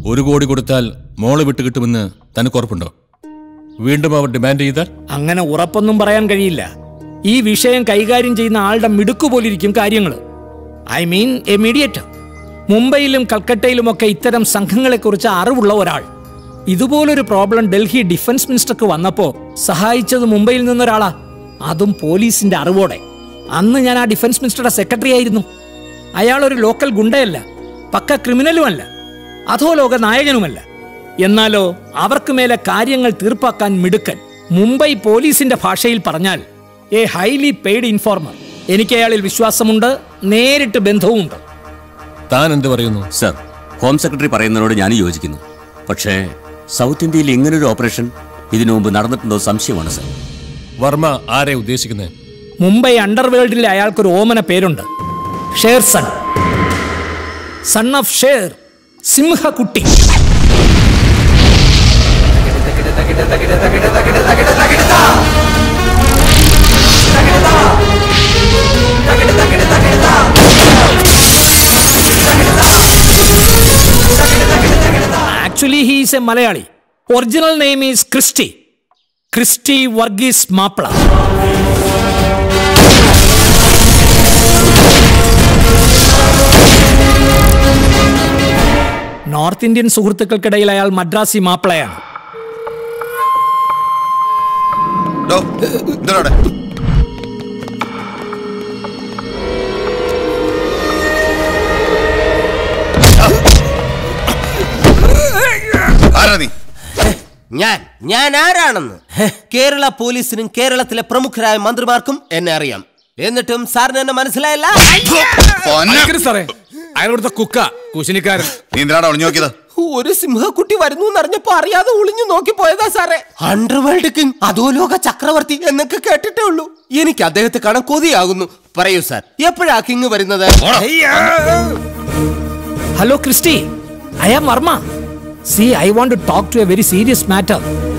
ഒരു കോടി കൊടുത്താൽ മോള് വിട്ട് കിട്ടുമെന്ന് തനിക്ക് ഉറപ്പുണ്ടോ വീണ്ടും അവർ ഡിമാൻഡ് ചെയ്താൽ അങ്ങനെ ഉറപ്പൊന്നും പറയാൻ കഴിയില്ല ഈ വിഷയം കൈകാര്യം ചെയ്യുന്ന ആളുടെ മിടുക്ക് പോലിരിക്കും കാര്യങ്ങൾ ഐ മീൻ എ മീഡിയേറ്റർ മുംബൈയിലും കൽക്കട്ടയിലുമൊക്കെ ഇത്തരം സംഘങ്ങളെക്കുറിച്ച് അറിവുള്ള ഒരാൾ ഇതുപോലൊരു പ്രോബ്ലം ഡൽഹി ഡിഫൻസ് മിനിസ്റ്റർക്ക് വന്നപ്പോൾ സഹായിച്ചത് മുംബൈയിൽ നിന്നൊരാളാ അതും പോലീസിന്റെ അറിവോടെ അന്ന് ഞാൻ ആ ഡിഫൻസ് മിനിസ്റ്ററുടെ സെക്രട്ടറി ആയിരുന്നു അയാൾ ഒരു ലോക്കൽ ഗുണ്ടയല്ല പക്ക ക്രിമിനലുമല്ല അധോലോക നായകനുമല്ല എന്നാലോ അവർക്ക് മേലെ കാര്യങ്ങൾ തീർപ്പാക്കാൻ മിടുക്കൻ മുംബൈ പോലീസിന്റെ ഭാഷയിൽ പറഞ്ഞാൽ എ ഹൈലി പെയ്ഡ് ഇൻഫോർമർ എനിക്ക് അയാളിൽ വിശ്വാസമുണ്ട് നേരിട്ട് ബന്ധവുമുണ്ട് താൻ എന്ത് പറയുന്നു സർ ഹോം സെക്രട്ടറി പറയുന്നതിനോട് ഞാൻ യോജിക്കുന്നു പക്ഷേ സൗത്ത് ഇന്ത്യയിൽ ഇങ്ങനൊരു ഓപ്പറേഷൻ ഇതിനു മുമ്പ് നടന്നിട്ടുണ്ടോ സംശയമാണ് സർ വർമ്മ ആരെ ഉദ്ദേശിക്കുന്നത് മുംബൈ അണ്ടർവേൾഡിലെ അയാൾക്കൊരു ഓമന പേരുണ്ട് Sher son son of Sher സിംഹകുട്ടി actually he is a Malayali original name is Christy Christy Varghese Mappila north Indian സുഹൃത്തുക്കൾക്കിടയിൽ അയാൾ മദ്രാസി മാപ്പിളയാണ് ഡോ, എന്തിനാ അവിടെ? ആരാ നീ ഞാൻ ഞാൻ ആരാണെന്ന് കേരള പോലീസിനും കേരളത്തിലെ പ്രമുഖരായ മന്ത്രിമാർക്കും എന്നെ അറിയാം എന്നിട്ടും സാറിന് എന്നെ മനസ്സിലായില്ല പൊന്ന. സാറേ അയാളുടെ കുക്ക കുശിനിക്കാരൻ നീ എന്തിനാണ് ഒളിഞ്ഞു നോക്കിയത് ഒരു സിംഹക്കുട്ടി വരുന്നു എന്നറിഞ്ഞപ്പോ അറിയാതെ ഒളിഞ്ഞു നോക്കി പോയതാ സാറേ അണ്ടർവേൾഡ് കിങ് അധോലോക ചക്രവർത്തി എന്നൊക്കെ കേട്ടിട്ടേ ഉള്ളൂ എനിക്ക് അദ്ദേഹത്തെ കാണാൻ കൊതിയാകുന്നു പറയൂ സാർ എപ്പോഴാ കിങ് വരുന്നത് hello Christy I am Varma C I want to talk to a very serious matter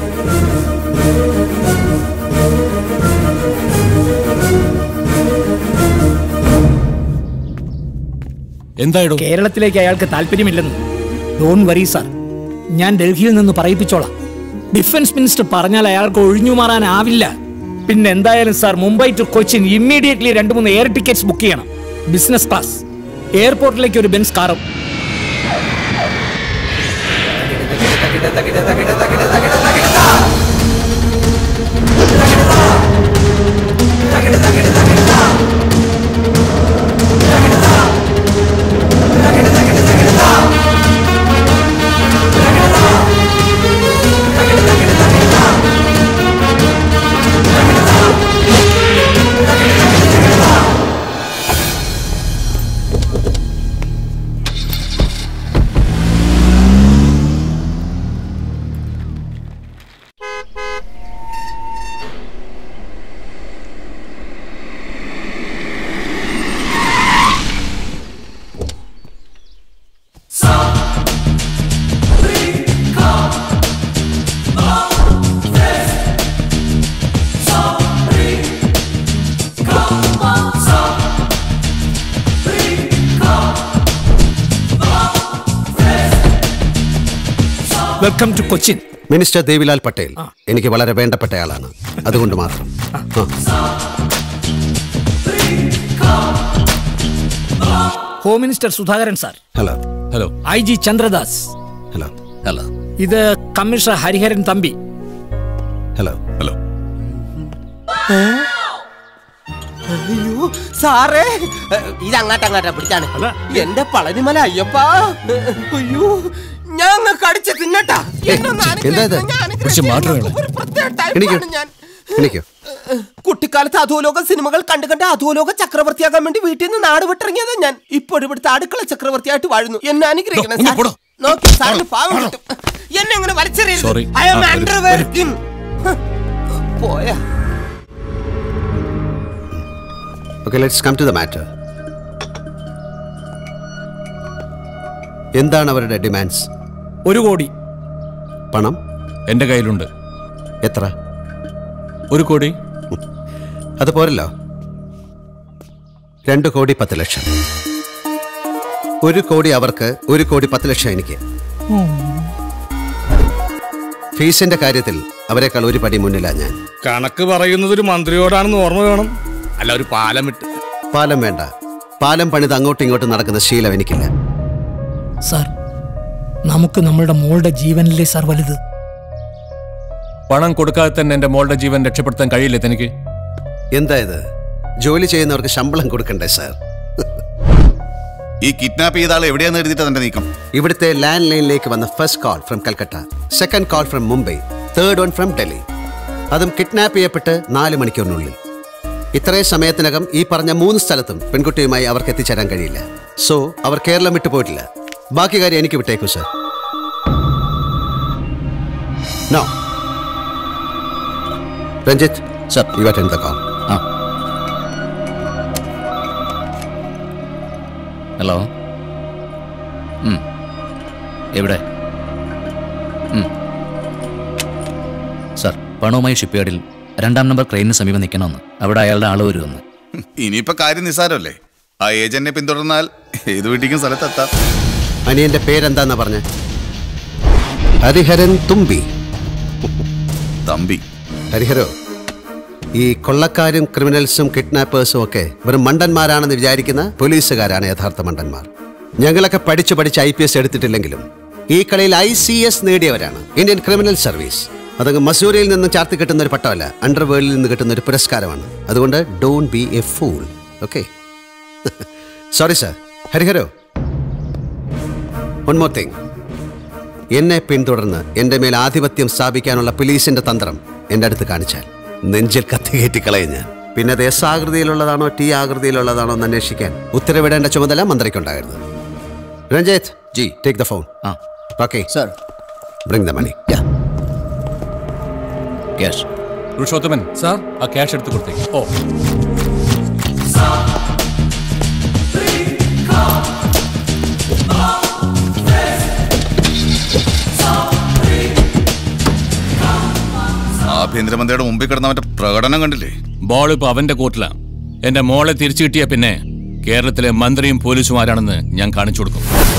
എന്തായിടോ കേരളത്തിലേക്ക് അയാൾക്ക് താല്പര്യമില്ലെന്ന് ഡോൺ വറി സാർ ഞാൻ ഡൽഹിയിൽ നിന്ന് പറയിപ്പിച്ചോളാം ഡിഫൻസ് മിനിസ്റ്റർ പറഞ്ഞാൽ അയാൾക്ക് ഒഴിഞ്ഞു മാറാനാവില്ല പിന്നെ എന്തായാലും sir Mumbai to Cochin immediately രണ്ട് മൂന്ന് എയർ ടിക്കറ്റ്സ് ബുക്ക് ചെയ്യണം ബിസിനസ് ക്ലാസ് എയർപോർട്ടിലേക്ക് ഒരു ബെൻസ് കാറും welcome to Cochin minister Devilal Patel എനിക്ക് വളരെ വേണ്ടപ്പെട്ടയാളാണ് അതുകൊണ്ട് മാത്രം ആ, home minister Sudhakaran sir hello hello I G Chandradas hello hello ഇത് commissioner Hariharan Thampi hello hello അയ്യോ സാറേ ഇത് അങ്ങാട്ട് അങ്ങാട്ടാ പിടിച്ചാണ് എന്റെ പളനിമല അയ്യപ്പ അയ്യോ ഞാൻ കടിച്ച് തിന്നട്ടാ എന്നൊന്ന് എന്താ ഇത്? അനുഗ്രഹിക്കണം, ഞാൻ കുറച്ച് അനുഗ്രഹിക്കണം. മാറ്റം വേണം. ഒരു പ്രത്യേക എണീക്കൂ. ടൈപ്പാണ് ഞാൻ എണീക്കൂ കുട്ടിക്കാലത്ത് അധോലോക സിനിമകൾ കണ്ടു കണ്ട് അധോലോക ചക്രവർത്തിയാകാൻ വേണ്ടി വീട്ടിൽ നിന്ന് നാട് വിട്ടിറങ്ങിയത് ഞാൻ ഇപ്പോഴും ഇവിടുത്തെ അടുക്കള ചക്രവർത്തിയായിട്ട് വാഴുന്നു എന്നെ അനുഗ്രഹിക്കണം ഒന്ന് സാർ. പോടോ. നോക്കി സാറിന് പാവം കിട്ടും എന്നെ അങ്ങനെ വലിച്ചെറിയരുത് Sorry. ഐ ആം ആ, വരൂ. അണ്ടർവെയർ കിങ് പോയാ okay let's come to the matter എന്താണ് അവരുടെ ഡിമാൻഡ്സ് ഒരു കോടി പണം എന്റെ കയ്യിലുണ്ട് എത്ര ഒരു കോടി അത് പോരല്ലോ രണ്ട് കോടി പത്ത് ലക്ഷം ഒരു കോടി അവർക്ക് ഒരു കോടി പത്ത് ലക്ഷം എനിക്ക് ഫീസിന്റെ കാര്യത്തിൽ അവരെക്കാൾ ഒരു പടി മുന്നിലാ ഞാൻ കണക്ക് പറയുന്നത് ഒരു മന്ത്രിയോടാണെന്ന് ഓർമ്മ വേണം അല്ല ഒരു പാലം വിട്ട് പാലം വേണ്ട പാലം പണിത് അങ്ങോട്ടും ഇങ്ങോട്ടും നടക്കുന്ന ശീലം എനിക്കില്ല സാർ നമുക്ക് നമ്മളുടെ മോളുടെ ജീവനിലെ സാർ വലുത് പണം കൊടുക്കാതെ തന്നെ എന്റെ മോളുടെ ജീവൻ രക്ഷപ്പെടുത്താൻ കഴിയില്ലേ തനിക്ക് എന്താ ഇത് ജോലി ചെയ്യുന്നവർക്ക് ശമ്പളം കൊടുക്കണ്ടേ സാർ ഈ കിഡ്നാപ്പ് ചെയ്ത ആൾ എവിടെയാന്ന് എഴുതിയിട്ട് തന്റെ നീക്കം ഇവിടുത്തെ ലാൻഡ് ലൈനിലേക്ക് വന്ന first call from Calcutta second call from Mumbai third one from Delhi അതും കിഡ്നാപ്പ് ചെയ്യപ്പെട്ട് നാല് മണിക്കൂറിനുള്ളിൽ ഇത്രയും സമയത്തിനകം ഈ പറഞ്ഞ മൂന്ന് സ്ഥലത്തും പെൺകുട്ടിയുമായി അവർക്ക് എത്തിച്ചേരാൻ കഴിയില്ല സോ അവർ കേരളം വിട്ടു പോയിട്ടില്ല ബാക്കി കാര്യം എനിക്ക് വിട്ടേക്കൂ sir no Ranjith sir you attend the call ah hello ഉം. എവിടെ ഉം. സർ പണവുമായി ഷിപ്പ്യാർഡിൽ രണ്ടാം നമ്പർ ക്രെയിനിന് സമീപം നിൽക്കണമെന്ന് അവിടെ അയാളുടെ ആള് വരുമെന്ന് ഇനിയിപ്പോ കാര്യം നിസ്സാരമല്ലേ ആ ഏജന്റിനെ പിന്തുടർന്നാൽ ഏത് വീട്ടിക്കും സ്ഥലത്തെത്താം അനിയന്റെ പേരെന്താന്നാ പറഞ്ഞ ഹരിഹരൻ തുമ്പി തമ്പി ഹരിഹരോ ഈ കൊള്ളക്കാരും ക്രിമിനൽസും കിഡ്നാപ്പേഴ്സും ഒക്കെ വെറും മണ്ടന്മാരാണെന്ന് വിചാരിക്കുന്ന പോലീസുകാരാണ് യഥാർത്ഥ മണ്ടന്മാർ ഞങ്ങളൊക്കെ പഠിച്ചു പഠിച്ച് ഐ പി എസ് എടുത്തിട്ടില്ലെങ്കിലും ഈ കളിയിൽ ഐ സി എസ് നേടിയവരാണ് ഇന്ത്യൻ ക്രിമിനൽ സർവീസ് അതങ്ങ് മസൂരിയിൽ നിന്നും ചാർത്തി കിട്ടുന്ന ഒരു പട്ടമല്ല അണ്ടർവേൾഡിൽ നിന്ന് കിട്ടുന്ന ഒരു പുരസ്കാരമാണ് അതുകൊണ്ട് don't be a fool okay sorry sir ഹരിഹരോ വൺ മോർ തിങ് എന്നെ പിന്തുടർന്ന് എന്റെ മേൽ ആധിപത്യം സ്ഥാപിക്കാനുള്ള പോലീസിന്റെ തന്ത്രം എന്റെ അടുത്ത് കാണിച്ചാൽ നെഞ്ചിൽ കത്തികയറ്റി കളയും ഞാൻ പിന്നെ അത് എസ് ആകൃതിയിലുള്ളതാണോ ടി ആകൃതിയിലുള്ളതാണോ എന്ന് അന്വേഷിക്കാൻ ഉത്തരവിടേണ്ട ചുമതല മന്ത്രിക്കുണ്ടായിരുന്നു Ranjith ji take the phone ah okay sir bring the money cash Purushothaman sir ആ ക്യാഷ് എടുത്ത് കൊടുത്തേക്ക് ഓ ആഭ്യന്തരമന്ത്രിയുടെ മുമ്പിൽ കിടന്നവന്റെ പ്രകടനം കണ്ടില്ലേ ബോൾ ഇപ്പൊ അവന്റെ കോർട്ടിലാ എന്റെ മോളെ തിരിച്ചു കിട്ടിയ പിന്നെ കേരളത്തിലെ മന്ത്രിയും പോലീസും ആരാണെന്ന് ഞാൻ കാണിച്ചു കൊടുക്കും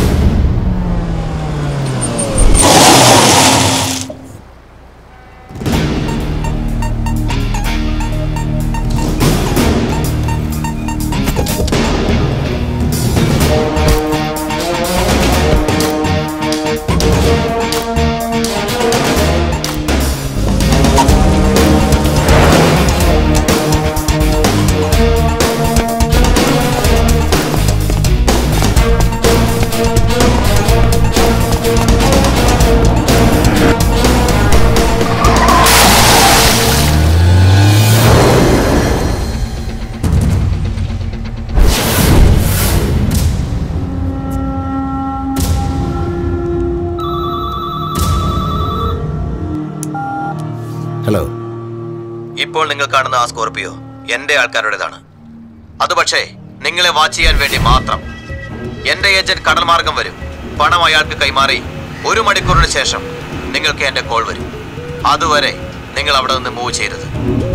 ഹലോ ഇപ്പോൾ നിങ്ങൾ കാണുന്ന ആ സ്കോർപിയോ എന്റെ ആൾക്കാരുടേതാണ് അത് പക്ഷേ നിങ്ങളെ വാച്ച് ചെയ്യാൻ വേണ്ടി മാത്രം എന്റെ ഏജന്റ് കടൽ മാർഗം വരും പണം അയാൾക്ക് കൈമാറി ഒരു മണിക്കൂറിന് ശേഷം നിങ്ങൾക്ക് എന്റെ കോൾ വരും അതുവരെ നിങ്ങൾ അവിടെ നിന്ന് മൂവ് ചെയ്യരുത്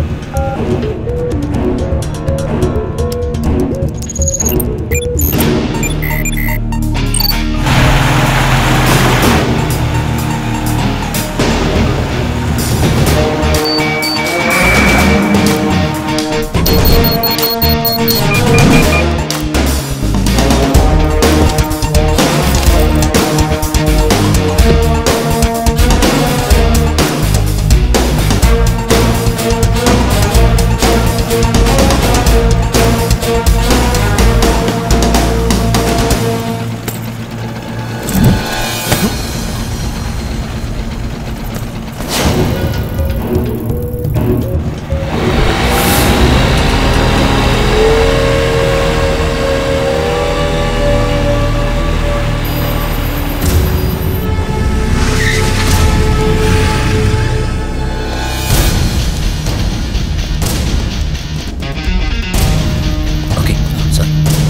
ഓക്കെ സർ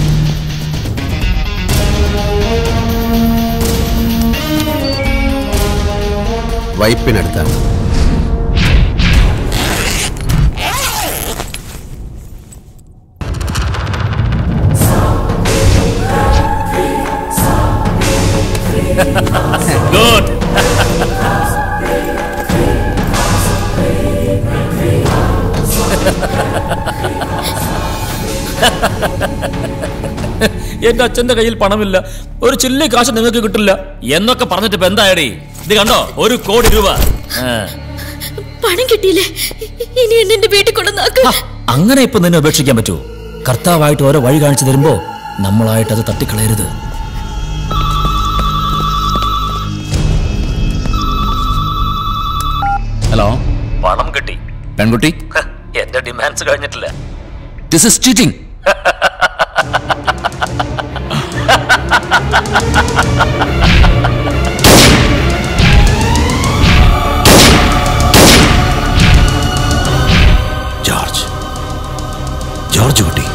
വൈപ്പിനടുത്താണ് ഗോ എന്റെ അച്ഛന്റെ കയ്യിൽ പണമില്ല ഒരു ചില്ലി കാശ് നിങ്ങൾക്ക് കിട്ടില്ല എന്നൊക്കെ പറഞ്ഞിട്ട് ഇപ്പൊ എന്തായടി ഇത് കണ്ടോ ഒരു കോടി രൂപ ആ. പണം കിട്ടിയില്ലേ ഇനി എന്നെ എന്റെ വീട്ടിൽ കൊണ്ടുവന്നാക്കും അങ്ങനെ ഇപ്പൊ നിന്നെ ഉപേക്ഷിക്കാൻ പറ്റുമോ കർത്താവായിട്ട് ഓരോ വഴി കാണിച്ചു തരുമ്പോ നമ്മളായിട്ട് അത് തട്ടിക്കളയരുത് ഹലോ പണം കിട്ടി പെൺകുട്ടി എന്റെ ഡിമാൻഡ്സ് കഴിഞ്ഞിട്ടില്ല this is cheating George George Kutty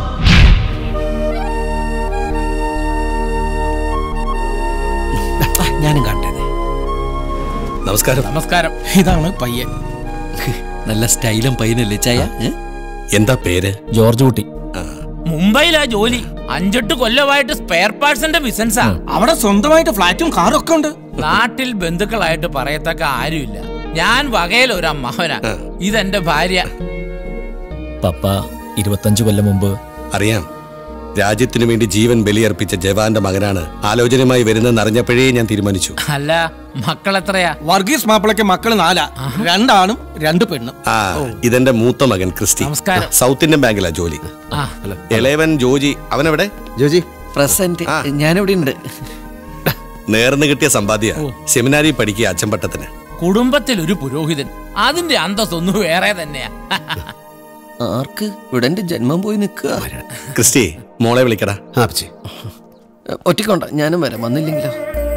ഞാനും കണ്ടത് നമസ്കാരം നമസ്കാരം ഇതാണ് പയ്യൻ നല്ല സ്റ്റൈലും പയ്യനല്ലേ ചായ എന്താ പേര് ജോർജ് കുട്ടി മുംബൈയിലാ ജോലി അഞ്ചെട്ട് കൊല്ലമായിട്ട് സ്പെയർ പാർട്സിന്റെ ബിസിനസ്സാ അവിടെ സ്വന്തമായിട്ട് ഫ്ലാറ്റും കാറും ഒക്കെ ഉണ്ട് നാട്ടിൽ ബന്ധുക്കളായിട്ട് പറയത്തക്ക ആരുമില്ല ഞാൻ വകയിൽ ഒരു അമ്മാവനാ ഇതെന്റെ ഭാര്യ പപ്പ ഇരുപത്തഞ്ചു കൊല്ലം മുമ്പ് അറിയാം രാജ്യത്തിനു വേണ്ടി ജീവൻ ബലിയർപ്പിച്ച ജവാന്റെ മകനാണ് ആലോചനയുമായി വരുന്നതെന്ന് അറിഞ്ഞപ്പോഴേ ഞാൻ തീരുമാനിച്ചു അല്ല മക്കൾ എത്രയാ വർഗീസ് മാപ്പിളയ്ക്ക് മക്കൾ നാലാ രണ്ടാണും രണ്ട് പെണ്ണും ആ ഇതെന്റെ മൂത്ത മകൻ ക്രിസ്റ്റി നമസ്കാരം. സൗത്ത് ഇന്ത്യൻ ബാങ്കിലാ ജോലി ആ ഇളയവൻ ജോജി അവനെവിടെ ജോജി പ്രസന്റ് ഞാനിവിടെ ഉണ്ട് നേർന്ന് കിട്ടിയ സമ്പാദ്യ സെമിനാരി പഠിക്കുക അച്ചമ്പട്ടത്തിന് കുടുംബത്തിൽ ഒരു പുരോഹിതൻ അതിന്റെ അന്തസ്സൊന്നും വേറെ തന്നെയാ ആർക്ക് ഇവിടെ എന്റെ ജന്മം പോയി നിൽക്കുക ക്രിസ്റ്റി മോളെ വിളിക്കടാ ആപ്പിച്ചി ഒറ്റക്കൊണ്ട ഞാനും വരാം വന്നില്ലെങ്കിലോ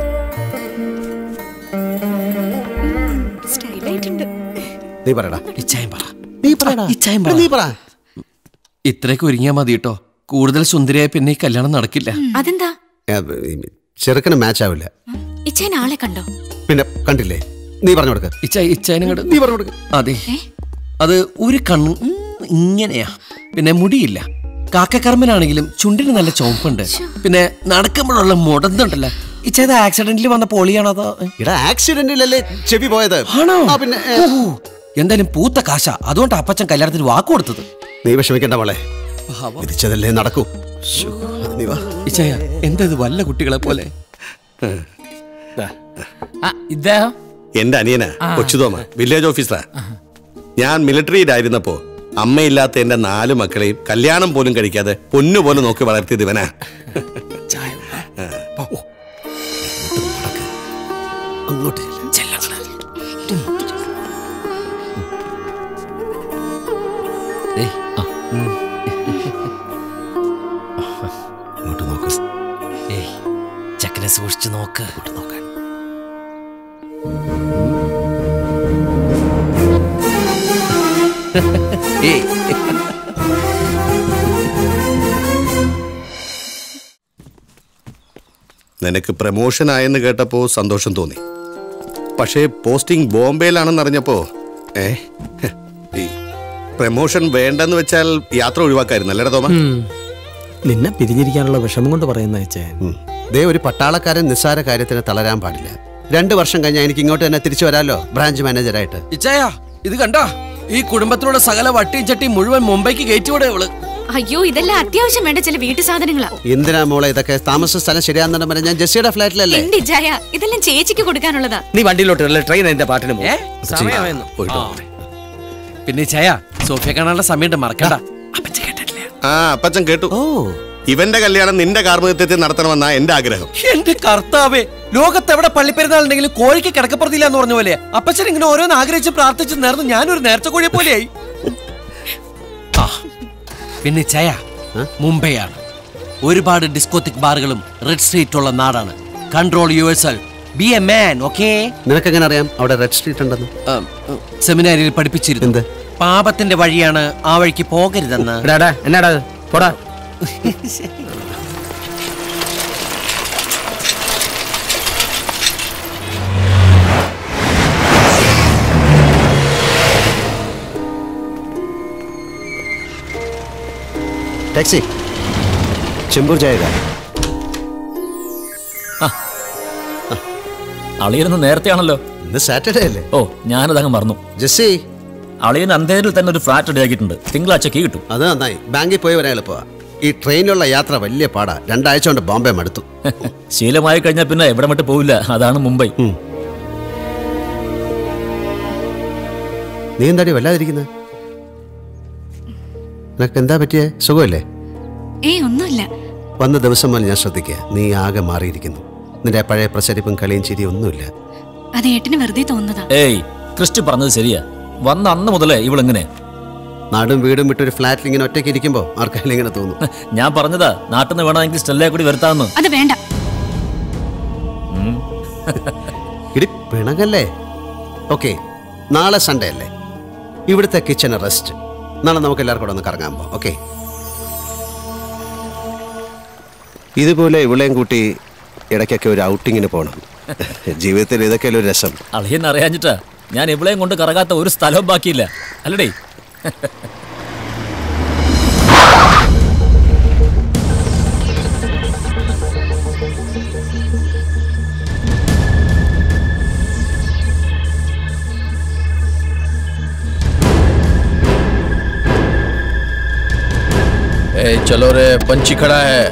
സ്റ്റൈലായിട്ടുണ്ട് നീ പറയടാ ഇച്ചായം പറ നീ പറയടാ ഇച്ചായം നീ പറ ഇത്രയൊക്കെ ഒരുങ്ങിയാ മതി കേട്ടോ കൂടുതൽ സുന്ദരിയായ പിന്നെ ഈ കല്യാണം നടക്കില്ല അതെന്താ ഏ, ഈ ചെറുക്കന് മാച്ച് ആവില്ല ഇച്ചേൻ ആളെ കണ്ടോ പിന്നെ കണ്ടില്ലേ നീ പറഞ്ഞു കൊടുക്ക ഇച്ചായ ഇച്ചായനും കൂടെ നീ പറഞ്ഞു കൊടുക്ക അതെ അത് ഒരു കണ്ണ് ഉം, ഇങ്ങനെയാ പിന്നെ മുടിയില്ല കാക്കക്കർമ്മനാണെങ്കിലും ചുണ്ടിന് നല്ല ചോമ്പുണ്ട് പിന്നെ നടക്കുമ്പോഴുള്ള മുടന്നുണ്ടല്ലോ ഇച്ചത് ആക്സിഡന്റിൽ വന്ന പോളിയാണോ അതോ ഇടാ ആക്സിഡന്റിലല്ലേ ചെവി പോയത് ആണോ ആ, പിന്നെ ഏ, ഓ, എന്തായാലും പൂത്ത കാശ അതുകൊണ്ട് അപ്പച്ചൻ കല്യാണത്തിന് വാക്ക് കൊടുത്തത് നീ വിഷമിക്കണ്ട മോളെ വിധിച്ചതല്ലേ നടക്കൂ ശ്ശോ, അത് നീ വാ ഇച്ചയ എന്താ ഇത് വല്ല കുട്ടികളെ പോലെ ആ, ഇദ്ദേഹം എന്റെ അനിയനാ കൊച്ചുതോമ വില്ലേജ് ഓഫീസറാ ഞാൻ മിലിറ്ററിയിലായിരുന്നപ്പോ അമ്മയില്ലാത്ത എന്റെ നാല് മക്കളെയും കല്യാണം പോലും കഴിക്കാതെ പൊന്നു പോലെ നോക്കി വളർത്തിയത് ഇവനാ അങ്ങോട്ട് ഏയ്, ആ, ഉം. അങ്ങോട്ട് നോക്ക് ഏയ്, ചെക്കനെ സൂക്ഷിച്ചു നോക്ക് നോക്കാൻ ഏയ് നിനക്ക് പ്രമോഷൻ ആയെന്ന് കേട്ടപ്പോ സന്തോഷം തോന്നി പക്ഷേ പോസ്റ്റിംഗ് ബോംബെയിലാണെന്ന് അറിഞ്ഞപ്പോ ഏ ഹ്, ഈ പ്രമോഷൻ വേണ്ടെന്ന് വെച്ചാൽ യാത്ര ഒഴിവാക്കായിരുന്നു അല്ലേടാ തോമ നിന്നെ പിരിഞ്ഞിരിക്കാനുള്ള വിഷമം കൊണ്ട് പറയുന്ന വെച്ചേ ഉം. ദേ ഒരു പട്ടാളക്കാരൻ നിസ്സാര കാര്യത്തിന് തളരാൻ പാടില്ല രണ്ടു വർഷം കഴിഞ്ഞാൽ എനിക്ക് ഇങ്ങോട്ട് തന്നെ തിരിച്ചു വരാമല്ലോ ബ്രാഞ്ച് മാനേജറായിട്ട് ഇച്ചായ ഇത് കണ്ടാ ഈ കുടുംബത്തിലുള്ള സകല വട്ടിയും ചട്ടിയും മുഴുവൻ മുംബൈക്ക് കയറ്റിവിടെ ഇവള് അയ്യോ ഇതെല്ലാം അത്യാവശ്യം വേണ്ട ചില വീട്ടു സാധനങ്ങളാ എന്തിനാ മോളെ ഇതൊക്കെ താമസ സ്ഥലം ശരിയാണെന്നു പറഞ്ഞാൽ ഞാൻ ജെസ്സിയുടെ ഫ്ലാറ്റിലല്ലേ എന്റെ ജയ ഇതെല്ലാം ചേച്ചിക്ക് കൊടുക്കാനുള്ളതാ നീ വണ്ടിയിലോട്ട് അല്ലേ ട്രെയിൻ എന്റെ പാട്ടിന് ഏ സമയമായിരുന്നു പിന്നെ ചായ സോഫിയ കാണാനുള്ള സമയമുണ്ട് മറക്കണ്ട അപ്പച്ച കേട്ടിട്ടില്ല ആ അപ്പച്ചൻ കേട്ടു ഇവന്റെ കല്യാണം നിന്റെ കാർമ്മികത്വത്തിൽ നടത്തണമെന്നാ എന്റെ ആഗ്രഹം എന്റെ കർത്താവേ ലോകത്ത് എവിടെ പള്ളിപ്പെരുന്നാളുണ്ടെങ്കിലും കോഴിക്ക് കിടക്കപ്പുറത്തില്ല എന്ന് പറഞ്ഞ പോലെ അപ്പച്ചൻ ഇങ്ങനെ ഓരോന്ന് ആഗ്രഹിച്ച് പ്രാർത്ഥിച്ച് നേർന്ന് ഞാനൊരു നേർച്ച കോഴിയെ പോലെയായി ആ, പിന്നെ ചയ മുംബൈയാണ് ഒരുപാട് ഡിസ്കോത്തിക് ബാറുകളും റെഡ് സ്ട്രീറ്റ് ഉള്ള നാടാണ് control yourself be a man okay നിനക്കെങ്ങനെ അറിയാം അവിടെ റെഡ് സ്ട്രീറ്റ് ഉണ്ടെന്ന് സെമിനാരിയിൽ പഠിപ്പിച്ചിരുന്നു പാപത്തിന്റെ വഴിയാണ് ആ വഴിക്ക് പോകരുതെന്ന് എന്നാടാ അത്? പോടാ ടാക്സി ചെമ്പൂർ ജായക അളിയനൊന്ന് നേരത്തെയാണല്ലോ ഇന്ന് സാറ്റർഡേ അല്ലേ ഓ ഞാനതങ്ങ് മറന്നു ജെസ്സി അളിയൻ അന്തേരിൽ തന്നെ ഒരു ഫ്ലാറ്റ് റെഡിയാക്കിയിട്ടുണ്ട് തിങ്കളാഴ്ച കീ കിട്ടും അത് നന്നായി ബാങ്കിൽ പോയി വരാൻ എളുപ്പമാ ഈ ട്രെയിനിലുള്ള യാത്ര വലിയ പാടാ രണ്ടാഴ്ച കൊണ്ട് ബോംബെ മടുത്തു ശീലമായി കഴിഞ്ഞാൽ പിന്നെ എവിടെ വിട്ട് പോവില്ല അതാണ് മുംബൈ നീ എന്താടി വല്ലാതിരിക്കുന്നത് നിനക്ക് എന്താ പറ്റിയേ സുഖമല്ലേ ഏയ് ഒന്നുമില്ല വന്ന ദിവസം മുതൽ ഞാൻ ശ്രദ്ധിക്കുക നീ ആകെ മാറിയിരിക്കുന്നു നിന്റെ ആ പഴയ പ്രസരിപ്പും കളിയും ചിരിയും ഒന്നുമില്ല അത് ഏട്ടന് വെറുതെ തോന്നുന്നതാ ഏയ് ക്രിസ്റ്റി പറഞ്ഞത് ശരിയാ വന്ന അന്ന് മുതലേ ഇവളിങ്ങനെ നാടും വീടും വിട്ടൊരു ഫ്ലാറ്റിൽ ഇങ്ങനെ ഒറ്റയ്ക്ക് ഇരിക്കുമ്പോൾ ആർക്കെങ്കിലും ഇങ്ങനെ തോന്നും ഞാൻ പറഞ്ഞതാ നാട്ടിൽ നിന്ന് വേണമെങ്കിൽ സ്റ്റെല്ലേ കൂടി വരുത്താമെന്ന് അത് വേണ്ട ഇടി പിണങ്ങല്ലേ ഓക്കെ നാളെ സൺഡേ അല്ലേ ഇവിടുത്തെ കിച്ചൺ റെസ്റ്റ് നാളെ നമുക്ക് എല്ലാവർക്കും കൂടെ ഒന്ന് കറങ്ങാൻ പോകാം ഓക്കെ ഇതുപോലെ ഇവിളെയും കൂട്ടി ഇടയ്ക്കൊക്കെ ഒരു ഔട്ടിങ്ങിന് പോകണം ജീവിതത്തിൽ ഇതൊക്കെ ഒരു രസം അളിയെന്ന് അറിയാഞ്ഞിട്ടാ ഞാൻ ഇവളെയും കൊണ്ട് കറങ്ങാത്ത ഒരു സ്ഥലവും ബാക്കിയില്ല അല്ലടേ ए चलो रे पंछी खड़ा है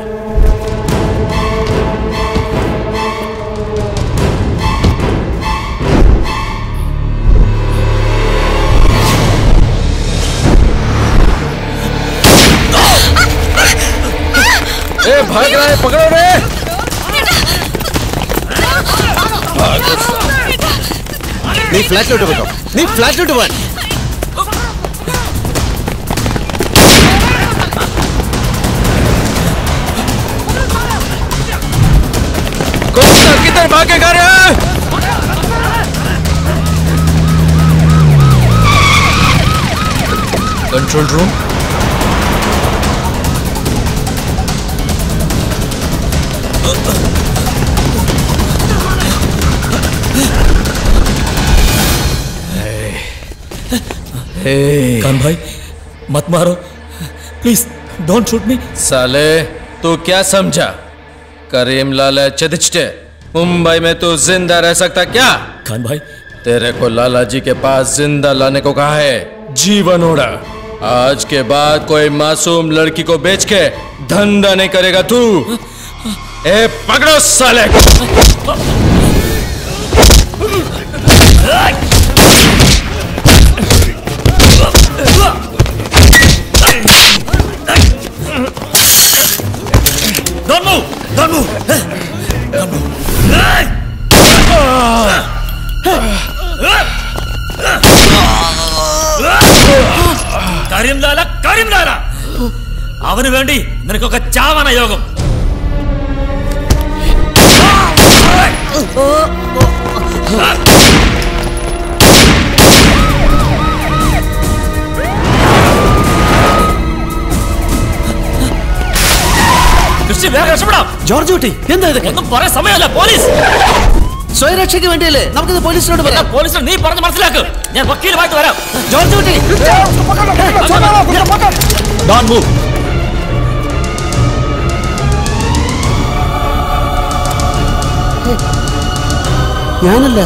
ए भाग रहा है पकड़ो रे നീ ഫ്ലാറ്റിലോട്ട് പോട്ടോ നീ ഫ്ലാറ്റിലോട്ട് പോകാൻ कोस्टा किधर भागेगा रे कंट्रोल रूम कान भाई मत मारो प्लीज डोंट शूट मी साले तू क्या समझा करीम लाला चदिचटे मुंबई में तू जिंदा रह सकता क्या खान भाई तेरे को लाला जी के पास जिंदा लाने को कहा है जीवन ओढ़ा आज के बाद कोई मासूम लड़की को बेच के धंधा नहीं करेगा तू ए पकड़ो साले को Don't move! Don't move! Don't move! കരിംലാല കരിംലാല അവന് വേണ്ടി നിനക്കൊക്കെ ചാവാന യോഗം കൃഷി വേഗം രക്ഷപ്പെടാം ജോർജ് കുട്ടി എന്താ ഇത് ഒന്നും പറയാൻ സമയമല്ല പോലീസ് സ്വയരക്ഷയ്ക്ക് വേണ്ടിയല്ലേ നമുക്കിത് പോലീസിനോട് എന്നാ പോലീസിനെ നീ പറഞ്ഞ് മനസ്സിലാക്ക് ഞാൻ വക്കീലുമായിട്ട് വരാം ജോർജ് കുട്ടി ഡോൺ മൂവ് ഞാനല്ല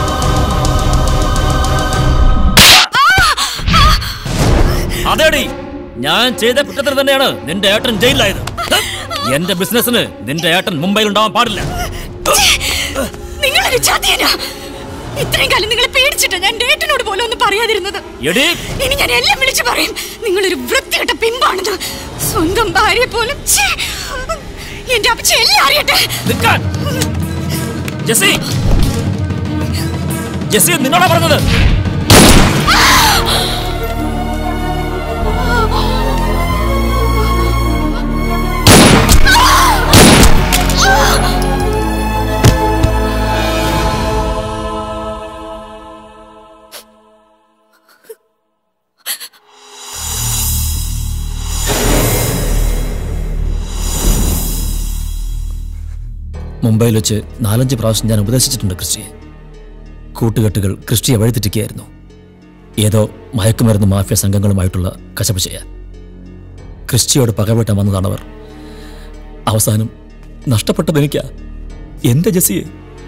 അതേടി ഞാൻ ചെയ്ത കുറ്റത്തിന് തന്നെയാണ് നിന്റെ ഏട്ടൻ ജയിലിലായത് എന്റെ ബിസിനസ്സിന് നിന്റെ ഏട്ടൻ മുംബൈയിൽ ഉണ്ടാവാൻ പാടില്ല നിങ്ങളൊരു ചതിയനാ ഇത്രയും കാലം നിങ്ങളെ പേടിച്ചിട്ട് ഞാൻ ഏട്ടനോട് പോലും ഒന്നും പറയാതിരുന്നത് എടി ഇനി ഞാൻ എല്ലാം വിളിച്ചു പറയും നിങ്ങളൊരു വൃത്തികെട്ട പിമ്പാണെന്ന് സ്വന്തം ഭാര്യ പോലും ഛേ! എന്റെ അപ്പച്ച എല്ലാം അറിയട്ടെ നിൽക്കാൻ ജെസി ജെസി നിന്നോടാ പറഞ്ഞത് മുംബൈയിൽ വെച്ച് നാലഞ്ച് പ്രാവശ്യം ഞാൻ ഉപദേശിച്ചിട്ടുണ്ട് ക്രിസ്റ്റിയെ കൂട്ടുകെട്ടുകൾ ക്രിസ്റ്റിയെ വഴിതെറ്റിക്കുകയായിരുന്നു ഏതോ മയക്കുമരുന്ന് മാഫിയ സംഘങ്ങളുമായിട്ടുള്ള കശപ്പ് ചെയ്യാൻ ക്രിസ്റ്റിയോട് പകവീട്ടാൻ വന്നതാണ് അവർ അവസാനം നഷ്ടപ്പെട്ടത് എനിക്കാ എന്റെ ജെസിയെ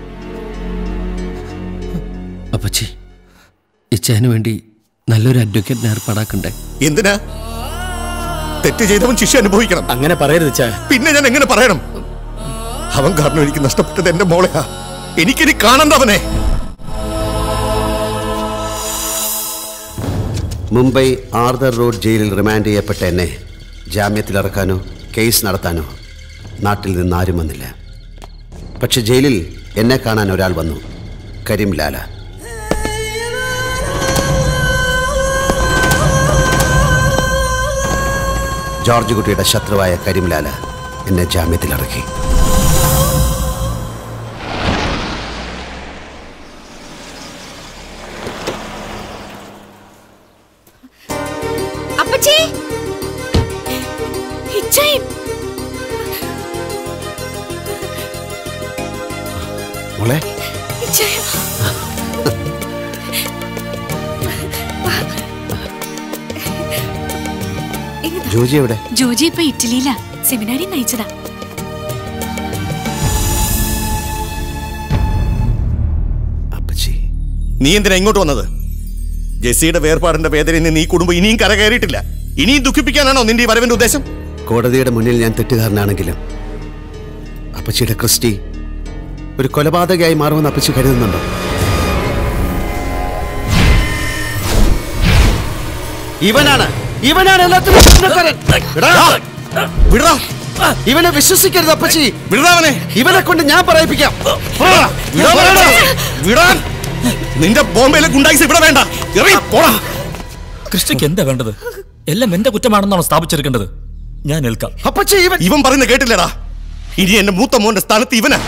അപ്പച്ചി ഇച്ചേന് വേണ്ടി നല്ലൊരു അഡ്വക്കേറ്റിനെ ഏർപ്പാടാക്കണ്ടേ എന്തിനാ തെറ്റ് ചെയ്തവൻ ശിക്ഷ അനുഭവിക്കണം അങ്ങനെ പറയരുത് ചാ പിന്നെ ഞാൻ എങ്ങനെ പറയണം അവൻ കാരണം എനിക്ക് നഷ്ടപ്പെട്ടത് എന്റെ മോളെയാ എനിക്കിനി കാണണ്ട അവനെ മുംബൈ ആർദർ റോഡ് ജയിലിൽ റിമാൻഡ് ചെയ്യപ്പെട്ട എന്നെ ജാമ്യത്തിലിറക്കാനോ കേസ് നടത്താനോ നാട്ടിൽ നിന്ന് ആരും വന്നില്ല പക്ഷെ ജയിലിൽ എന്നെ കാണാൻ ഒരാൾ വന്നു കരീം ലാല ജോർജ് കുട്ടിയുടെ ശത്രുവായ കരീം ലാല എന്നെ ജാമ്യത്തിലിറക്കി അപ്പച്ചി ഇച്ചയും മോളെ ഇച്ചയും ജോജി എവിടെ ജോജി ഇപ്പൊ ഇറ്റലിയിലാ സെമിനാരി നയിച്ചതാ നീ എന്തിനാ ഇങ്ങോട്ട് വന്നത് ജെസ്സിയുടെ വേർപാടിന്റെ വേദനയിൽ നിന്ന് ഈ കുടുംബം ഇനിയും കരകയറിയിട്ടില്ല ഇനിയും ദുഃഖിപ്പിക്കാനാണോ നിന്റെ ഈ വരവിന്റെ ഉദ്ദേശം കോടതിയുടെ മുന്നിൽ ഞാൻ തെറ്റുകാരനാണെങ്കിലും അപ്പച്ചിയുടെ ക്രിസ്റ്റി ഒരു കൊലപാതകയായി മാറുമെന്ന് അപ്പച്ചി കരുതുന്നുണ്ടോ ഇവനാണ് ഇവനാണ് എല്ലാത്തിനും കാരണക്കാരൻ. എടാ, ഇവനെ വിശ്വസിക്കരുത് അപ്പച്ചി വിടാവനെ ഇവനെ കൊണ്ട് ഞാൻ പറയിപ്പിക്കാം വിടാൻ നിന്റെ ബോംബെയിലെ ഗുണ്ടായിസ് ഇവിടെ വേണ്ട ഇറങ്ങി പോടാ ക്രിസ്റ്റിക്ക് എന്താ വേണ്ടത് എല്ലാം എന്റെ കുറ്റമാണെന്നാണ് സ്ഥാപിച്ചെടുക്കേണ്ടത് ഞാൻ ഏൽക്കാം അപ്പച്ചി ഇവൻ ഇവൻ പറയുന്ന കേട്ടില്ലടാ ഇനി എന്റെ മൂത്ത മോന്റെ സ്ഥാനത്ത് ഇവനാ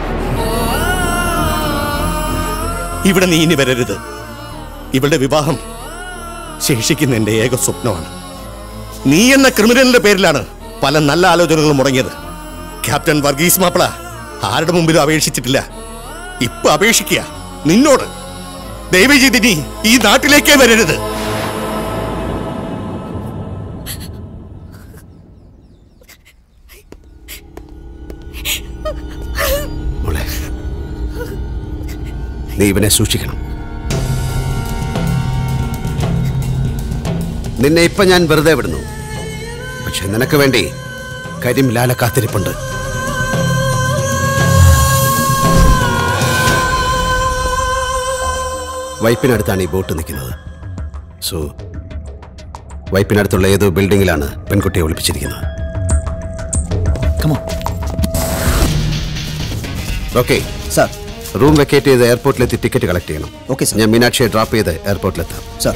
ഇവിടെ നീ ഇനി വരരുത് ഇവളുടെ വിവാഹം ശേഷിക്കുന്ന എന്റെ ഏക സ്വപ്നമാണ് നീ എന്ന ക്രിമിനലിന്റെ പേരിലാണ് പല നല്ല ആലോചനകളും മുടങ്ങിയത് ക്യാപ്റ്റൻ വർഗീസ് മാപ്പിള ആരുടെ മുമ്പിലും അപേക്ഷിച്ചിട്ടില്ല ഇപ്പൊ അപേക്ഷിക്കുക നിന്നോട് ദയവേജി നീ ഈ നാട്ടിലേക്കേ വരരുത് നീ ഇവനെ സൂക്ഷിക്കണം നിന്നെ ഇപ്പൊ ഞാൻ വെറുതെ വിടുന്നു പക്ഷെ നിനക്ക് വേണ്ടി കരിം ലാല കാത്തിരിപ്പുണ്ട് വൈപ്പിനടുത്താണ് ഈ ബോട്ട് നിൽക്കുന്നത് സോ വൈപ്പിനടുത്തുള്ള ഏതോ ബിൽഡിങ്ങിലാണ് പെൺകുട്ടിയെ ഒളിപ്പിച്ചിരിക്കുന്നത് ഓക്കെ സാർ റൂം വെക്കേറ്റ് ചെയ്ത് എയർപോർട്ടിലെത്തി ടിക്കറ്റ് കളക്ട് ചെയ്യണം ഓക്കെ സാർ ഞാൻ മീനാക്ഷിയെ ഡ്രോപ്പ് ചെയ്ത് എയർപോർട്ടിലെത്താം സാർ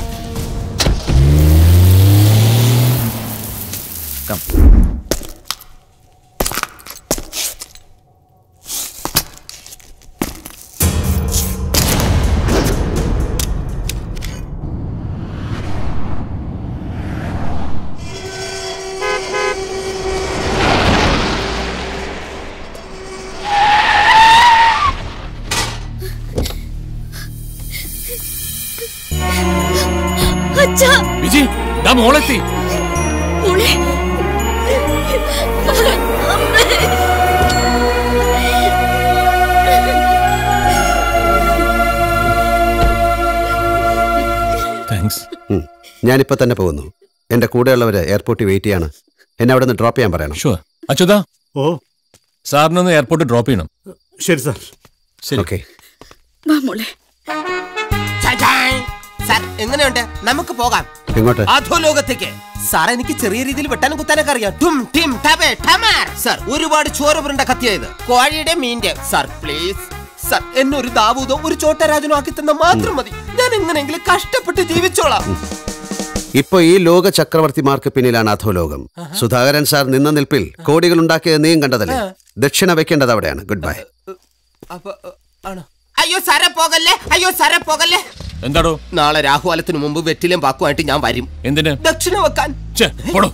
അച്ഛാ വിജി ദാ മോളെത്തി മോളെ അമ്മേ താങ്ക്സ് ഉം. ഞാനിപ്പോ തന്നെ പോകുന്നു എന്റെ കൂടെയുള്ളവര് എയർപോർട്ടിൽ വെയിറ്റ് ചെയ്യാണ് എന്നെ അവിടെ നിന്ന് ഡ്രോപ്പ് ചെയ്യാൻ പറയണം ഷുവർ അച്യുതാ ഓ സാറിനൊന്ന് എയർപോർട്ടിൽ ഡ്രോപ്പ് ചെയ്യണം ശരി സാർ ശരി ഓക്കെ വാ മോളെ സാർ എങ്ങനെയുണ്ട് നമുക്ക് പോകാം എങ്ങോട്ട് അധോലോകത്തേക്ക് സാർ എനിക്ക് ചെറിയ രീതിയിൽ വെട്ടാനും കുത്താനൊക്കെ അറിയാം ടും ടിം ടബേ ടമാർ സാർ ഒരുപാട് ചോര പുരണ്ട കത്തിയായത് കോഴിയുടെ മീൻ്റെ സാർ പ്ലീസ് സാർ എന്നെ ഒരു ദാവൂദോ ഒരു ചോട്ടരാജനോ ആക്കി തന്ന മാത്രം മതി ഞാൻ എങ്ങനെയെങ്കിലും കഷ്ടപ്പെട്ട് ജീവിച്ചോളാം ഇപ്പൊ ഈ ലോക ചക്രവർത്തിമാർക്ക് പിന്നിലാണ് അധോലോകം സുധാകരൻ സാർ നിന്ന നിൽപ്പിൽ കോടികൾ ഉണ്ടാക്കിയത് നീയും കണ്ടതല്ലേ ദക്ഷിണ വെക്കേണ്ടത് അവിടെയാണ് ഗുഡ് ബൈ അപ്പൊ ആണോ അയ്യോ സാറെ പോകല്ലേ അയ്യോ സാറെ പോകല്ലേ എന്താടോ നാളെ രാഹുകാലത്തിന് മുമ്പ് വെറ്റിലും പാക്കുമായിട്ട് ഞാൻ വരും എന്തിന് ദക്ഷിണ വെക്കാൻ ഛെ, പോടോ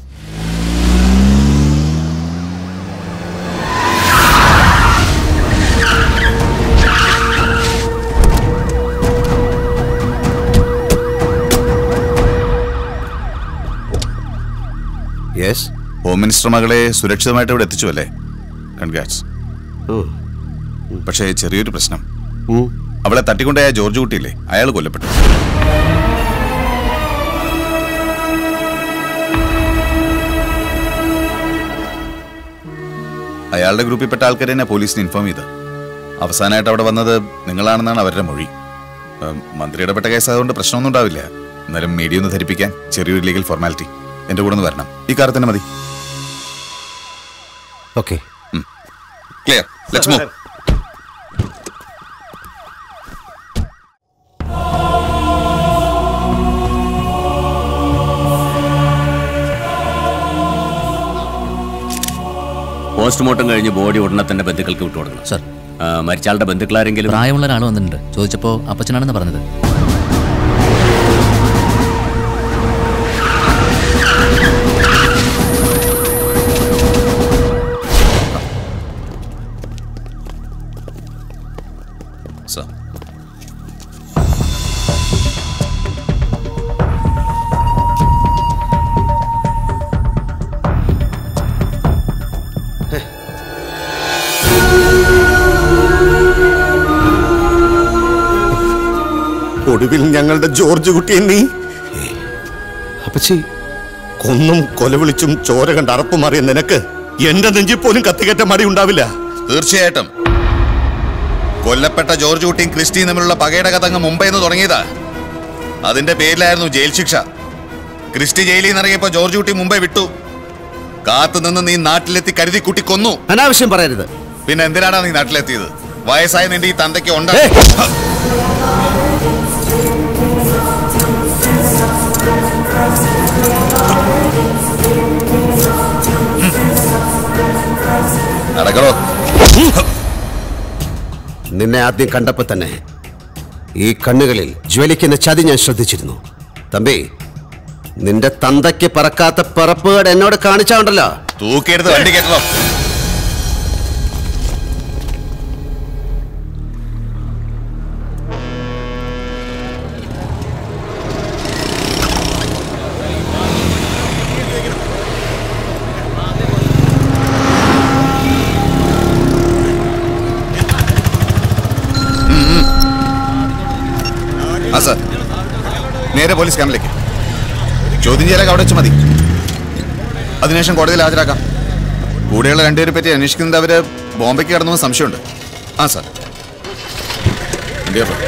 യെസ് ഹോം മിനിസ്റ്റർ മകളെ സുരക്ഷിതമായിട്ട് ഇവിടെ എത്തിച്ചു അല്ലേ കൺഗ്രാറ്റ്സ് പക്ഷേ ചെറിയൊരു പ്രശ്നം അവളെ തട്ടിക്കൊണ്ടായ ജോർജ് കുട്ടിയില്ലേ അയാൾ കൊല്ലപ്പെട്ടു അയാളുടെ ഗ്രൂപ്പിൽപ്പെട്ട ആൾക്കാർ തന്നെ പോലീസിന് ഇൻഫോം ചെയ്ത് അവസാനമായിട്ട് അവിടെ വന്നത് നിങ്ങളാണെന്നാണ് അവരുടെ മൊഴി ഉം, മന്ത്രി ഇടപെട്ട കേസ് ആയതുകൊണ്ട് പ്രശ്നമൊന്നും ഉണ്ടാവില്ല എന്നാലും മീഡിയ ഒന്ന് ധരിപ്പിക്കാൻ ചെറിയൊരു ലീഗൽ ഫോർമാലിറ്റി എന്റെ കൂടെ ഒന്ന് വരണം ഈ കാർ തന്നെ മതി okay clear let's move postmortem കഴിഞ്ഞ് ബോഡി ഉടനെ തന്നെ ബന്ധുക്കൾക്ക് വിട്ടുകൊടുക്കണം സർ മരിച്ചാളുടെ ബന്ധുക്കളാരെങ്കിലും പ്രായമുള്ള ഒരാൾ വന്നിട്ടുണ്ട് ചോദിച്ചപ്പോൾ അപ്പച്ചനാണെന്ന് പറഞ്ഞത് സർ ഒടുവിൽ ഞങ്ങളുടെ ജോർജ് കുട്ടിയെ നീ അപ്പച്ചി കൊന്നും കൊലവിളിച്ചും ചോര കണ്ട് അറപ്പ് മാറിയ നിനക്ക് എന്റെ നെഞ്ചിൽ പോലും കത്തികേറ്റ മടി ഉണ്ടാവില്ല തീർച്ചയായിട്ടും കൊല്ലപ്പെട്ട ജോർജ് കുട്ടിയും ക്രിസ്റ്റിയും തമ്മിലുള്ള പകയുടെ കഥ അങ്ങ് മുംബൈ നിന്ന് തുടങ്ങിയതാ അതിന്റെ പേരിലായിരുന്നു ജയിൽ ശിക്ഷ ക്രിസ്റ്റി ജയിലിൽ നിന്ന് ഇറങ്ങിയപ്പോ ജോർജ് കുട്ടി മുംബൈ വിട്ടു കാത്തു നിന്ന് നീ നാട്ടിലെത്തി കരുതി കുട്ടി കൊന്നു അനാവശ്യം പറയരുത് പിന്നെ എന്തിനാണ് നീ നാട്ടിലെത്തിയത് വയസ്സായ നിന്റെ ഈ തന്തയ്ക്ക് ഉണ്ട് നടക്കണോ നിന്നെ ആദ്യം കണ്ടപ്പോ തന്നെ ഈ കണ്ണുകളിൽ ജ്വലിക്കുന്ന ചതി ഞാൻ ശ്രദ്ധിച്ചിരുന്നു തമ്പി നിന്റെ തന്തയ്ക്ക് പറക്കാത്ത പിറപ്പുകേട് എന്നോട് കാണിച്ചാണ്ടല്ലോ തൂക്കിയെടുത്ത് വണ്ടി കയറ്റണം ആ സാർ നേരെ പോലീസ് ക്യാമ്പിലേക്ക് ചോദ്യം ചെയ്യലൊക്കെ അവിടെ വെച്ച് മതി അതിനുശേഷം കോടതിയിൽ ഹാജരാക്കാം കൂടെയുള്ള രണ്ടുപേരെ പറ്റി അന്വേഷിക്കുന്നത് അവര് ബോംബെക്ക് കടന്നു സംശയമുണ്ട് ആ സാർ ഇന്ത്യ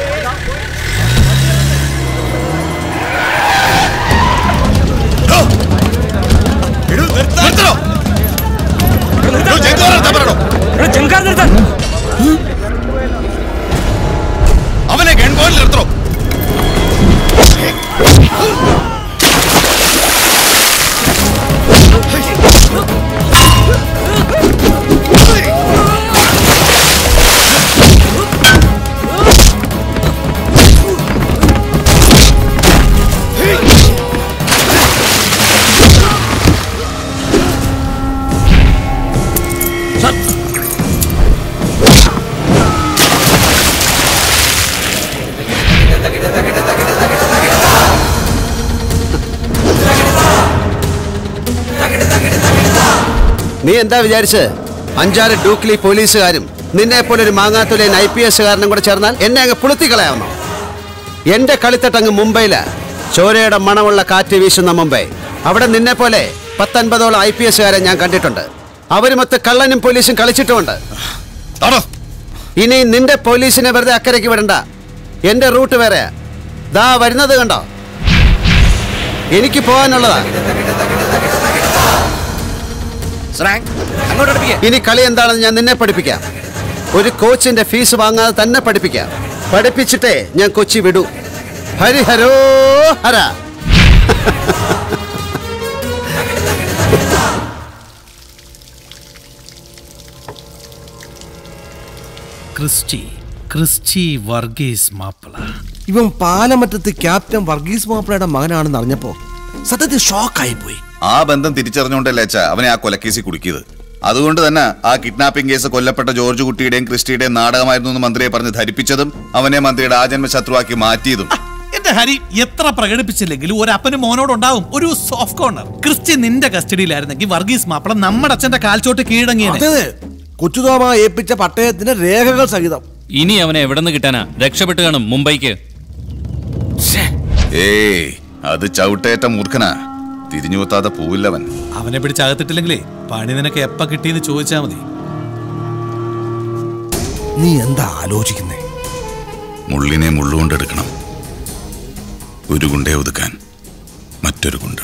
അവനെ ഗൺ പോയിന്റ് നിർത്തോ നീ എന്താ വിചാരിച്ച് അഞ്ചാറ് ഡൂക്ലി പോലീസുകാരും നിന്നെ പോലെ ഒരു മാങ്ങാത്തുലൻ ഐ പി എസുകാരനും കൂടെ ചേർന്നാൽ എന്നെ അങ്ങ് പുളുത്തി കളയാവുന്നു എന്റെ കളിത്തട്ടങ്ങ് മുംബൈയില് ചോരയുടെ മണമുള്ള കാറ്റ് വീശുന്ന മുംബൈ അവിടെ നിന്നെ പോലെ പത്തൊൻപതോളം ഐ പി എസുകാരെ ഞാൻ കണ്ടിട്ടുണ്ട് അവരുമൊത്ത് കള്ളനും പോലീസും കളിച്ചിട്ടുമുണ്ട് ഇനി നിന്റെ പോലീസിനെ വെറുതെ അക്കരയ്ക്ക് വിടണ്ട എന്റെ റൂട്ട് വേറെ ദാ വരുന്നത് കണ്ടോ എനിക്ക് പോകാനുള്ളതാ ഇനി കളി എന്താണെന്ന് ഞാൻ നിന്നെ പഠിപ്പിക്കാം ഒരു കോച്ചിന്റെ ഫീസ് വാങ്ങാതെ തന്നെ പഠിപ്പിക്കാം പഠിപ്പിച്ചിട്ടേ ഞാൻ കൊച്ചി വിടൂ ഹരിഹരോ ഹര ക്രിസ്റ്റി ക്രിസ്റ്റി വർഗീസ് മാപ്പിള ഇവൻ പാലമറ്റത്ത് ക്യാപ്റ്റൻ വർഗീസ് മാപ്പിളയുടെ മകനാണെന്ന് അറിഞ്ഞപ്പോ സത്യത്തിൽ ഷോക്കായി പോയി ആ ബന്ധം തിരിച്ചറിഞ്ഞുകൊണ്ടല്ലേ അച്ഛാ അവനെ ആ കൊലക്കേസിൽ കുടുക്കിയത് അതുകൊണ്ട് തന്നെ ആ കിഡ്നാപ്പിംഗ് കേസ് കൊല്ലപ്പെട്ട ജോർജ് കുട്ടിയുടെയും ക്രിസ്റ്റിയുടെയും നാടകമായിരുന്നു എന്ന് മന്ത്രിയെ പറഞ്ഞ് ധരിപ്പിച്ചതും അവനെ മന്ത്രിയുടെ ആജന്മ ശത്രുവാക്കി മാറ്റിയതും എന്റെ ഹരി എത്ര പ്രകടിപ്പിച്ചില്ലെങ്കിലും ഒരു അപ്പനും മോനോട് ഉണ്ടാവും ഒരു സോഫ്റ്റ് കോർണർ ക്രിസ്റ്റി നിന്റെ കസ്റ്റഡിയിലായിരുന്നെങ്കിൽ വർഗീസ് മാപ്പിള നമ്മുടെ അച്ഛന്റെ കാൽച്ചോട്ട് കീഴടങ്ങിയത് അതെ കൊച്ചുതോമ ഏൽപ്പിച്ച പട്ടയത്തിന്റെ രേഖകൾ സഹിതം ഇനി അവനെ എവിടെ നിന്ന് കിട്ടാനാ രക്ഷപ്പെട്ട് കാണും മുംബൈക്ക് ഏയ് അത് ചവിട്ടേറ്റ മൂർഖനാ തിരിഞ്ഞു കുത്താതെ പോവില്ലവൻ അവനെ പിടിച്ച് അകത്തിട്ടില്ലെങ്കിലേ പണി നിനക്ക് എപ്പ കിട്ടിയെന്ന് ചോദിച്ചാ മതി നീ എന്താ ആലോചിക്കുന്നേ മുള്ളിനെ മുള്ളുകൊണ്ടെടുക്കണം ഒരു ഗുണ്ടയെ ഒതുക്കാൻ മറ്റൊരു ഗുണ്ട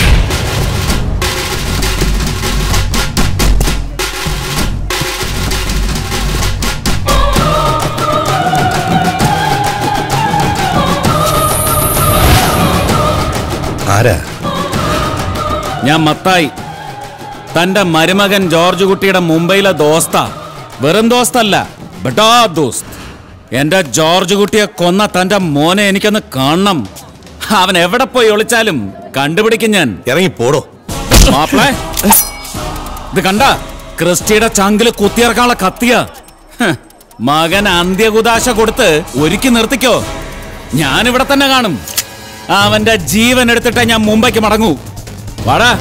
ആരാ ഞാൻ മത്തായി തന്റെ മരുമകൻ ജോർജ് കുട്ടിയുടെ മുംബൈയിലെ ദോസ്ത വെറും ദോസ്തല്ല ബട്ടാ ദോസ്ത് എന്റെ ജോർജ് കുട്ടിയെ കൊന്ന തന്റെ മോനെ എനിക്കൊന്ന് കാണണം അവൻ എവിടെ പോയി ഒളിച്ചാലും കണ്ടുപിടിക്കും ഞാൻ ഇറങ്ങി പോടോ മാപ്പിളെ ഇത് കണ്ട ക്രിസ്റ്റിയുടെ ചങ്കില് കുത്തിയിറക്കാനുള്ള കത്തിയ ഹ്, മകൻ അന്ത്യകുദാശ കൊടുത്ത് ഒരുക്കി നിർത്തിക്കോ ഞാൻ ഇവിടെ തന്നെ കാണും അവന്റെ ജീവൻ എടുത്തിട്ടേ ഞാൻ മുംബൈക്ക് മടങ്ങൂ വാടാ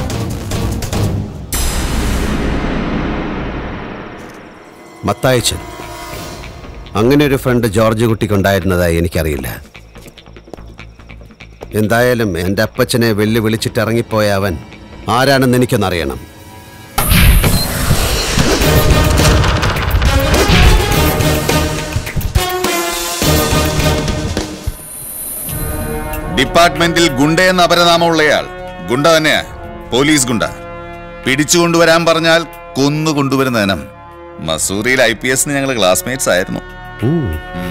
മത്തായച്ചൻ അങ്ങനെ ഒരു ഫ്രണ്ട് ജോർജ് കുട്ടിക്കുണ്ടായിരുന്നതായി എനിക്കറിയില്ല എന്തായാലും എൻ്റെ അപ്പച്ചനെ വെല്ലുവിളിച്ചിട്ട് ഇറങ്ങിപ്പോയ അവൻ ആരാണെന്ന് എനിക്കൊന്നറിയണം ഡിപ്പാർട്ട്മെന്റിൽ ഗുണ്ട എന്ന അപരനാമമുള്ളയാൾ ഗുണ്ട തന്നെയാ പോലീസ് ഗുണ്ട പിടിച്ചുകൊണ്ടുവരാൻ പറഞ്ഞാൽ കൊന്നു കൊണ്ടുവരുന്ന ഇനം മസൂറിയിൽ ഐ പി എസിന് ഞങ്ങൾ ക്ലാസ്മേറ്റ്സ് ആയിരുന്നു ഉം.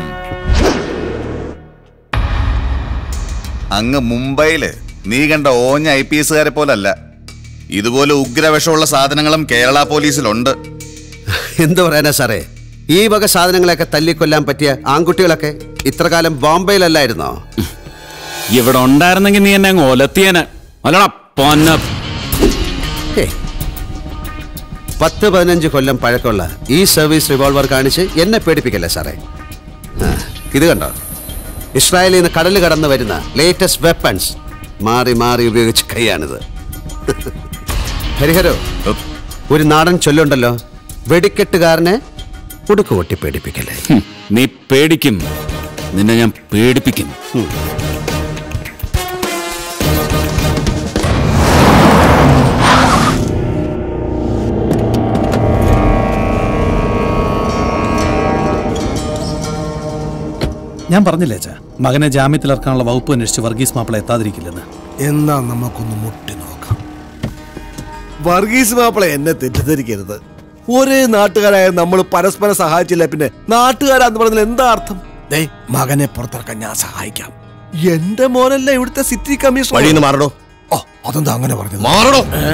അങ്ങ് മുംബൈയില് നീ കണ്ട ഓഞ്ഞ ഐ പി എസുകാരെ പോലല്ല ഇതുപോലെ ഉഗ്രവിഷമുള്ള സാധനങ്ങളും കേരള പോലീസിലുണ്ട് എന്തു പറയാനാ സാറേ ഈ വക സാധനങ്ങളെയൊക്കെ തല്ലിക്കൊല്ലാൻ പറ്റിയ ആൺകുട്ടികളൊക്കെ ഇത്രകാലം ബോംബെയിലല്ലായിരുന്നോ ഇവിടെ ഉണ്ടായിരുന്നെങ്കിൽ നീ എന്നെ അങ്ങ് ഒലത്തിയന് അല്ലടാ പൊന്ന ഹേയ്. പത്ത് പതിനഞ്ച് കൊല്ലം പഴക്കമുള്ള ഈ സർവീസ് റിവോൾവർ കാണിച്ച് എന്നെ പേടിപ്പിക്കല്ലേ സാറേ ആ, ഇത് കണ്ടോ ഇസ്രായേലിൽ നിന്ന് കടൽ കടന്ന് വരുന്ന ലേറ്റസ്റ്റ് വെപ്പൺസ് മാറി മാറി ഉപയോഗിച്ച കൈയാണിത് ഹരിഹരോ ഒരു നാടൻ ചൊല്ലുണ്ടല്ലോ വെടിക്കെട്ടുകാരനെ ഉടുക്ക് കൊട്ടി പേടിപ്പിക്കല്ലേ ഹും, നീ പേടിക്കും നിന്നെ ഞാൻ പേടിപ്പിക്കും ഞാൻ പറഞ്ഞില്ലേ അച്ഛാ മകനെ ജാമ്യത്തിലിറക്കാനുള്ള വകുപ്പ് അന്വേഷിച്ച് വർഗീസ് മാപ്പിള എത്താതിരിക്കില്ലെന്ന് എന്നാ നമുക്കൊന്ന് മുട്ടി നോക്കാം വർഗീസ് മാപ്പിള എന്നെ തെറ്റിദ്ധരിക്കരുത് ഒരേ നാട്ടുകാരായ നമ്മൾ പരസ്പരം സഹായിച്ചില്ല പിന്നെ നാട്ടുകാരാന്ന് പറഞ്ഞാൽ എന്താ അർത്ഥം ദേ മകനെ പുറത്തിറക്കാൻ ഞാൻ സഹായിക്കാം എന്റെ മോനല്ല ഇവിടുത്തെ സിറ്റി കമ്മീഷണർ വഴിന്ന് മാറടോ ഓ അതെന്താ അങ്ങനെ പറഞ്ഞത് മാറടോ ഏ?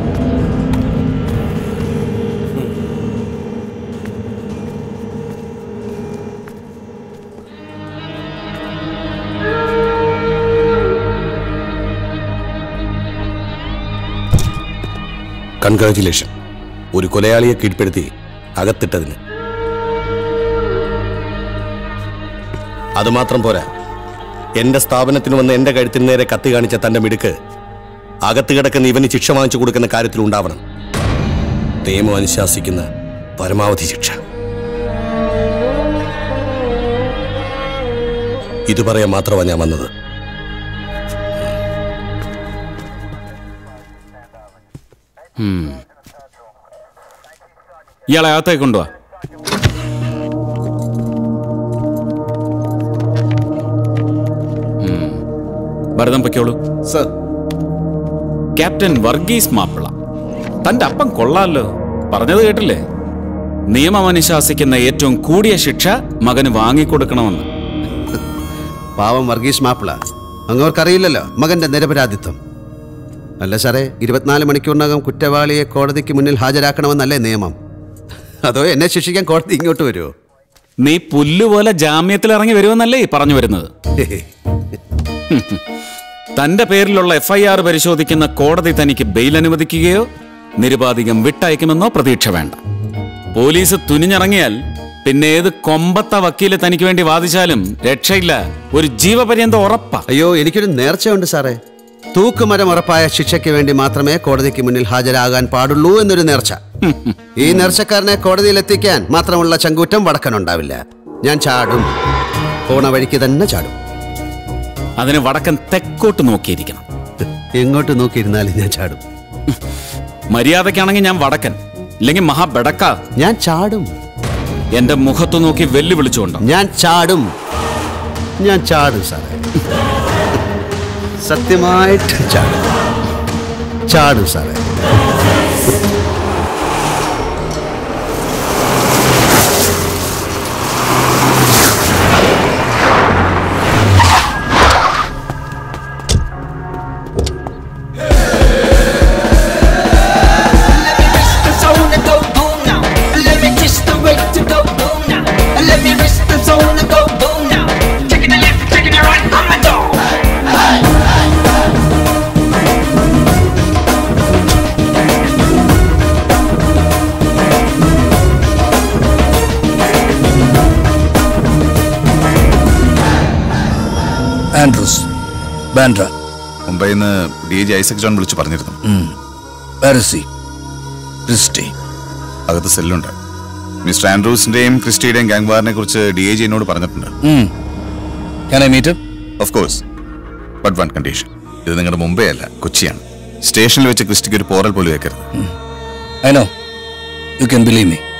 കൺഗ്രാചുലേഷൻ ഒരു കൊലയാളിയെ കീഴ്പ്പെടുത്തി അകത്തിട്ടതിന് അതുമാത്രം പോരാ എന്റെ സ്ഥാപനത്തിന് വന്ന് എന്റെ കഴുത്തിന് നേരെ കത്തി കാണിച്ച തന്റെ മിടുക്ക് അകത്ത് കിടക്കുന്ന ഇവന് ശിക്ഷ വാങ്ങിച്ചു കൊടുക്കുന്ന കാര്യത്തിൽ ഉണ്ടാവണം നിയമം അനുശാസിക്കുന്ന പരമാവധി ശിക്ഷ ഇത് പറയാൻ മാത്രമാണ് ഞാൻ വന്നത് ഉം. ഇയാളെ അകത്തേക്ക് കൊണ്ടുവാ ഉം. ഭരതം പൊയ്ക്കോളൂ സർ ക്യാപ്റ്റൻ വർഗീസ് മാപ്പിള തന്റെ അപ്പം കൊള്ളാലോ പറഞ്ഞത് കേട്ടില്ലേ നിയമം അനുശാസിക്കുന്ന ഏറ്റവും കൂടിയ ശിക്ഷ മകന് വാങ്ങിക്കൊടുക്കണമെന്ന് പാവം വർഗീസ് മാപ്പിള അങ്ങവർക്കറിയില്ലല്ലോ മകന്റെ നിരപരാധിത്വം അല്ല സാറേ ഇരുപത്തിനാല് മണിക്കൂറിനകം കുറ്റവാളിയെ കോടതിക്ക് മുന്നിൽ ഹാജരാക്കണമെന്നല്ലേ നിയമം അതോ എന്നെ ശിക്ഷിക്കാൻ കോടതി ഇങ്ങോട്ട് വരുമോ നീ പുല്ലുപോലെ ജാമ്യത്തിൽ ഇറങ്ങി വരുമെന്നല്ലേ ഈ പറഞ്ഞു വരുന്നത് തന്റെ പേരിലുള്ള എഫ്ഐആർ പരിശോധിക്കുന്ന കോടതി തനിക്ക് ബെയിൽ അനുവദിക്കുകയോ നിരുപാധികം വിട്ടയക്കുമെന്നോ പ്രതീക്ഷ വേണ്ട പോലീസ് തുനിഞ്ഞിറങ്ങിയാൽ പിന്നെ ഏത് കൊമ്പത്ത വക്കീല് തനിക്ക് വേണ്ടി വാദിച്ചാലും രക്ഷയില്ല ഒരു ജീവപര്യന്തം ഉറപ്പാ അയ്യോ എനിക്കൊരു നേർച്ചയുണ്ട് സാറേ തൂക്കുമരം ഉറപ്പായ ശിക്ഷയ്ക്ക് വേണ്ടി മാത്രമേ കോടതിക്ക് മുന്നിൽ ഹാജരാകാൻ പാടുള്ളൂ എന്നൊരു നേർച്ച ഈ നേർച്ചക്കാരനെ കോടതിയിൽ എത്തിക്കാൻ മാത്രമുള്ള ചങ്കൂറ്റം വടക്കനുണ്ടാവില്ല ഞാൻ ചാടും പോണ വഴിക്ക് തന്നെ ചാടും അതിന് വടക്കൻ തെക്കോട്ട് നോക്കിയിരിക്കണം എങ്ങോട്ട് നോക്കിയിരുന്നാലും ഞാൻ ചാടും മര്യാദക്കാണെങ്കിൽ ഞാൻ വടക്കൻ ഇല്ലെങ്കിൽ മഹാബെടക്ക ഞാൻ ചാടും എന്റെ മുഖത്ത് നോക്കി വെല്ലുവിളിച്ചുകൊണ്ടോ ഞാൻ ചാടും ഞാൻ ചാടും സാറേ സത്യമായിട്ട് ചാടും ചാടും സാറേ ആൻഡ്രൂസ് ബാൻഡ്ര മുംബൈയിൽ നിന്ന് ഡി ജി ഐസക് ജോൺ വിളിച്ചു പറഞ്ഞിരുന്നു പാരസി ക്രിസ്റ്റി അകത്ത് സെല്ലുണ്ട് മിസ്റ്റർ ആൻഡ്രൂസിന്റെയും ക്രിസ്റ്റിയുടെയും ഗാങ് വാറിനെ കുറിച്ച് ഡി ഐ ജി എന്നോട് പറഞ്ഞിട്ടുണ്ട് Can I meet him? Of course but one condition ഇത് നിങ്ങളുടെ മുംബൈ അല്ല കൊച്ചിയാണ് സ്റ്റേഷനിൽ വെച്ച് ക്രിസ്റ്റിക്ക് ഒരു പോറൽ പോലും വെക്കരുത് I know. You can believe me.